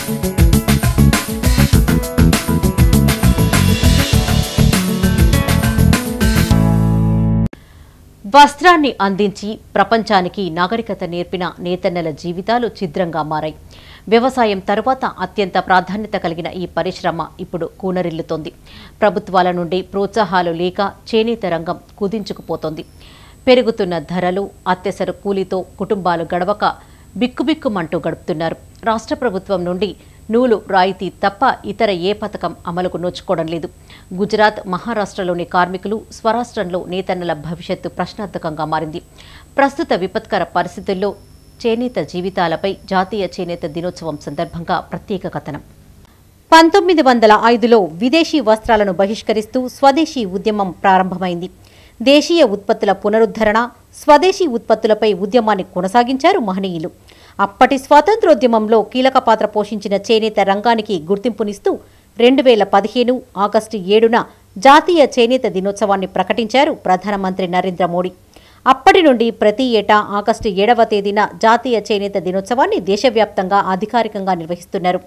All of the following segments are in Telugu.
వస్త్రాన్ని అందించి ప్రపంచానికి నాగరికత నేర్పిన నేతన్నల జీవితాలు ఛిద్రంగా మారాయి వ్యవసాయం తరువాత అత్యంత ప్రాధాన్యత కలిగిన ఈ పరిశ్రమ ఇప్పుడు కూనరిల్లుతోంది ప్రభుత్వాల నుండి ప్రోత్సాహాలు లేక చేనేత రంగం కుదించుకుపోతోంది పెరుగుతున్న ధరలు అత్యవసర కూలీతో కుటుంబాలు గడవక బిక్కుబిక్కుమంటూ గడుపుతున్నారు రాష్ట్ర ప్రభుత్వం నుండి నూలు రాయితీ తప్ప ఇతర ఏ పథకం అమలుకు నోచుకోవడం లేదు గుజరాత్ మహారాష్ట్రలోని కార్మికులు స్వరాష్ట్రంలో నేతన్నల భవిష్యత్తు ప్రశ్నార్థకంగా మారింది ప్రస్తుత విపత్కర పరిస్థితుల్లో చేనేత జీవితాలపై జాతీయ చేనేత దినోత్సవం సందర్భంగా ప్రత్యేక కథనం పంతొమ్మిది వందల ఐదులో విదేశీ వస్త్రాలను బహిష్కరిస్తూ స్వదేశీ ఉద్యమం ప్రారంభమైంది దేశీయ ఉత్పత్తుల పునరుద్ధరణ స్వదేశీ ఉత్పత్తులపై ఉద్యమాన్ని కొనసాగించారు మహనీయులు అప్పటి స్వాతంత్రోద్యమంలో కీలక పాత్ర పోషించిన చేనేత రంగానికి గుర్తింపునిస్తూ రెండు వేల పదిహేను ఆగస్టు ఏడున జాతీయ చేనేత దినోత్సవాన్ని ప్రకటించారు ప్రధానమంత్రి నరేంద్ర మోడీ అప్పటి నుండి ప్రతి ఏటా ఆగస్టు ఏడవ తేదీన జాతీయ చేనేత దినోత్సవాన్ని దేశవ్యాప్తంగా అధికారికంగా నిర్వహిస్తున్నారు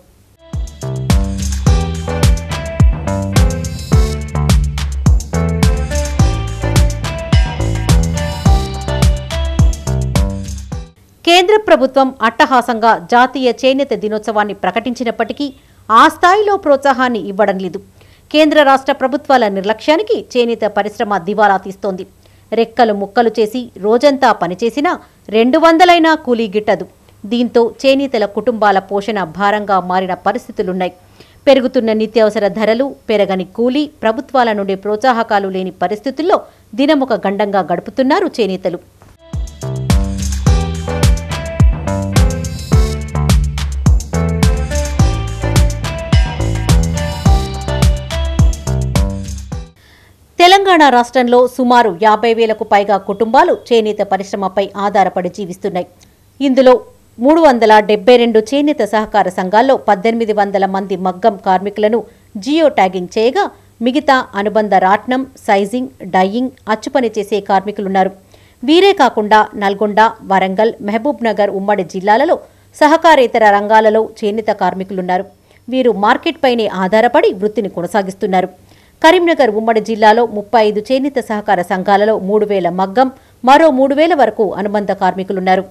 కేంద్ర ప్రభుత్వం అట్టహాసంగా జాతీయ చేనేత దినోత్సవాన్ని ప్రకటించినప్పటికీ ఆ స్థాయిలో ప్రోత్సాహాన్ని ఇవ్వడం లేదు కేంద్ర రాష్ట్ర ప్రభుత్వాల నిర్లక్ష్యానికి చేనేత పరిశ్రమ దివాలా తీస్తోంది రెక్కలు ముక్కలు చేసి రోజంతా పనిచేసినా రెండు వందలైనా కూలీ గిట్టదు దీంతో చేనేతల కుటుంబాల పోషణ భారంగా మారిన పరిస్థితులున్నాయి పెరుగుతున్న నిత్యావసర ధరలు పెరగని కూలీ ప్రభుత్వాల నుండి ప్రోత్సాహకాలు లేని పరిస్థితుల్లో దినముక గండంగా గడుపుతున్నారు చేనేతలు తెలంగాణ రాష్ట్రంలో సుమారు యాభై వేలకు పైగా కుటుంబాలు చేనేత పరిశ్రమపై ఆధారపడి జీవిస్తున్నాయి ఇందులో మూడు వందల డెబ్బై రెండు చేనేత సహకార సంఘాల్లో పద్దెనిమిది వందల మంది మగ్గం కార్మికులను జియో ట్యాగింగ్ చేయగా మిగతా అనుబంధ రాట్నం సైజింగ్ డయ్యింగ్ అచ్చుపని చేసే కార్మికులున్నారు వీరే కాకుండా నల్గొండ వరంగల్ మహబూబ్ నగర్ ఉమ్మడి జిల్లాలలో సహకారేతర రంగాలలో చేనేత కార్మికులున్నారు వీరు మార్కెట్ పైనే ఆధారపడి వృత్తిని కొనసాగిస్తున్నారు కరీంనగర్ ఉమ్మడి జిల్లాలో ముప్పై ఐదు చేనేత సహకార సంఘాలలో మూడు వేల మగ్గం మరో మూడు వేల వరకు అనుబంధ కార్మికులున్నారు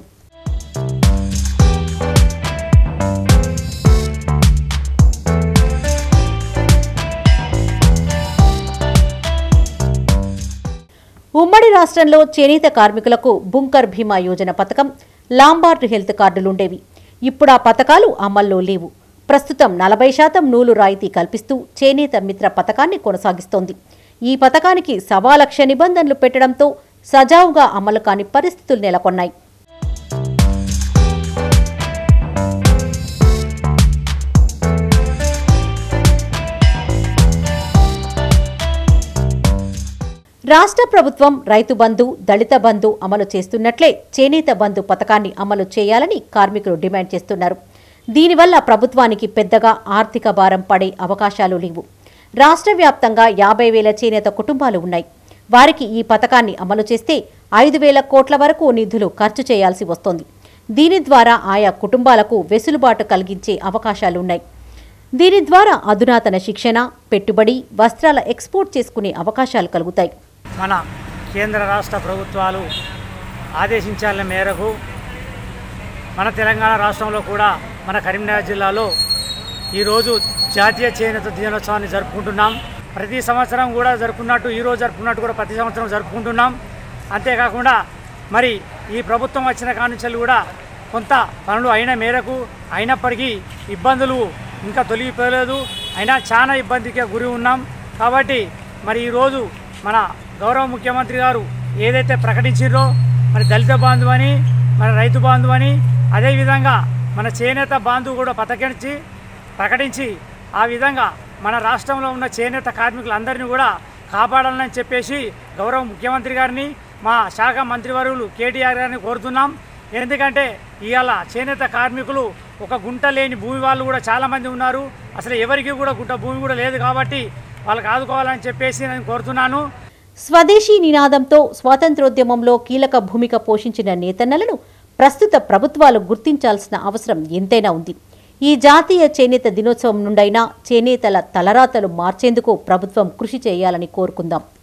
ఉమ్మడి రాష్ట్రంలో చేనేత కార్మికులకు బుంకర్ భీమా యోజన పథకం లాంబార్డ్ హెల్త్ కార్డులుండేవి ఇప్పుడు ఆ పథకాలు అమల్లో లేవు ప్రస్తుతం నలభై శాతం నూలు రాయితీ కల్పిస్తూ చేనేత మిత్ర పథకాన్ని కొనసాగిస్తోంది ఈ పథకానికి సవా లక్ష నిబంధనలు పెట్టడంతో సజావుగా అమలు కాని పరిస్థితులు నెలకొన్నాయి రాష్ట్ర ప్రభుత్వం రైతు బంధు దళిత బంధు అమలు చేస్తున్నట్లే చేనేత బంధు పథకాన్ని అమలు చేయాలని కార్మికులు డిమాండ్ చేస్తున్నారు దీనివల్ల ప్రభుత్వానికి పెద్దగా ఆర్థిక భారం పడే అవకాశాలు లేవు రాష్ట్ర వ్యాప్తంగా యాభై వేల చేనేత కుటుంబాలు ఉన్నాయి వారికి ఈ పథకాన్ని అమలు చేస్తే ఐదు వేల కోట్ల వరకు నిధులు ఖర్చు చేయాల్సి వస్తోంది దీని ద్వారా ఆయా కుటుంబాలకు వెసులుబాటు కలిగించే అవకాశాలున్నాయి దీని ద్వారా అధునాతన శిక్షణ పెట్టుబడి వస్త్రాల ఎక్స్పోర్ట్ చేసుకునే అవకాశాలు కలుగుతాయి మన కేంద్ర రాష్ట్ర ప్రభుత్వాలు ఆదేశించాల మేరకు మన తెలంగాణ రాష్ట్రంలో కూడా మన కరీంనగర్ జిల్లాలో ఈరోజు జాతీయ చేనేత దినోత్సవాన్ని జరుపుకుంటున్నాం ప్రతి సంవత్సరం కూడా జరుపుకున్నట్టు ఈరోజు జరుపుకున్నట్టు కూడా ప్రతి సంవత్సరం జరుపుకుంటున్నాం అంతేకాకుండా మరి ఈ ప్రభుత్వం వచ్చిన కానుంచి కూడా కొంత పనులు అయిన మేరకు అయినప్పటికీ ఇబ్బందులు ఇంకా తొలగిపోలేదు అయినా చాలా ఇబ్బందికి గురి ఉన్నాం కాబట్టి మరి ఈరోజు మన గౌరవ ముఖ్యమంత్రి గారు ఏదైతే ప్రకటించారో మరి దళిత బాంధు అని మన రైతు బాంధు అని అదేవిధంగా మన చేనేత బాంధు కూడా పథకించి ప్రకటించి ఆ విధంగా మన రాష్ట్రంలో ఉన్న చేనేత కార్మికులందరినీ కూడా కాపాడాలని చెప్పేసి గౌరవ ముఖ్యమంత్రి గారిని మా శాఖ మంత్రివర్యులు కేటీఆర్ గారిని కోరుతున్నాం ఎందుకంటే ఇవాళ చేనేత కార్మికులు ఒక గుంట లేని భూమి వాళ్ళు కూడా చాలామంది ఉన్నారు అసలు ఎవరికి కూడా గుంట భూమి కూడా లేదు కాబట్టి వాళ్ళకి ఆదుకోవాలని చెప్పేసి నేను కోరుతున్నాను స్వదేశీ నినాదంతో స్వాతంత్రోద్యమంలో కీలక భూమిక పోషించిన నేతన్నలను ప్రస్తుత ప్రభుత్వాలు గుర్తించాల్సిన అవసరం ఎంతైనా ఉంది ఈ జాతీయ చేనేత దినోత్సవం నుండైనా చేనేతల తలరాతలు మార్చేందుకు ప్రభుత్వం కృషి చేయాలని కోరుకుందాం